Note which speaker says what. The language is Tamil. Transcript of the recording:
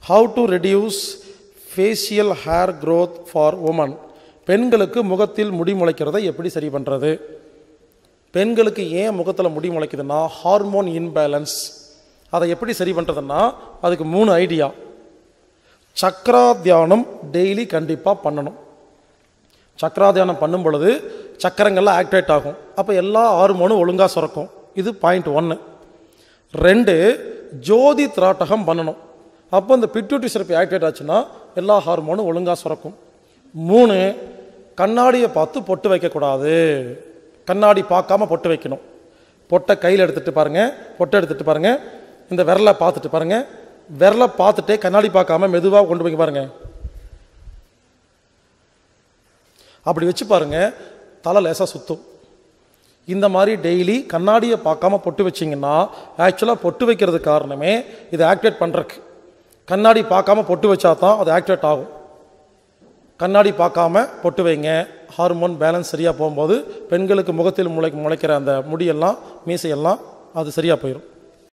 Speaker 1: how to reduce facial hair growth for women பெண்களுக்கு முகத்தில் முடி முளைக்கிறதை எப்படி சரி பண்ணுறது பெண்களுக்கு ஏன் முகத்தில் முடி முளைக்குதுன்னா ஹார்மோன் இன்பேலன்ஸ் அதை எப்படி சரி பண்ணுறதுன்னா அதுக்கு மூணு ஐடியா சக்ரா தியானம் டெய்லி கண்டிப்பாக பண்ணணும் சக்ரா தியானம் பண்ணும் பொழுது சக்கரங்கள்லாம் ஆக்டிவேட் ஆகும் அப்போ எல்லா ஹார்மோனும் ஒழுங்காக சுரக்கும் இது பாயிண்ட் ஒன்று ரெண்டு ஜோதி திராட்டகம் பண்ணணும் அப்போ இந்த பிட்யூட்டி சிறப்பு ஆக்டிவேட் ஆச்சுன்னா எல்லா ஹார்மோனும் ஒழுங்காக சுரக்கும் மூணு கண்ணாடியை பார்த்து பொட்டு வைக்கக்கூடாது கண்ணாடி பார்க்காம பொட்டு வைக்கணும் பொட்டை கையில் எடுத்துட்டு பாருங்க பொட்டை எடுத்துட்டு பாருங்க இந்த விரலை பார்த்துட்டு பாருங்க விரலை பார்த்துட்டே கண்ணாடி பார்க்காம மெதுவாக கொண்டு போய் பாருங்க அப்படி வச்சு பாருங்க தலை லேசாக சுத்தும் இந்த மாதிரி டெய்லி கண்ணாடியை பார்க்காம பொட்டு வச்சிங்கன்னா ஆக்சுவலாக பொட்டு வைக்கிறது காரணமே இதை ஆக்டிவேட் பண்ணுறக்கு கண்ணாடி பார்க்காம பொட்டு வச்சா தான் அது ஆக்டிவேட் ஆகும் கண்ணாடி பார்க்காம பொட்டு வைங்க ஹார்மோன் பேலன்ஸ் சரியாக போகும்போது பெண்களுக்கு முகத்தில் முளை முளைக்கிற அந்த முடியெல்லாம் மீசையெல்லாம் அது சரியாக போயிடும்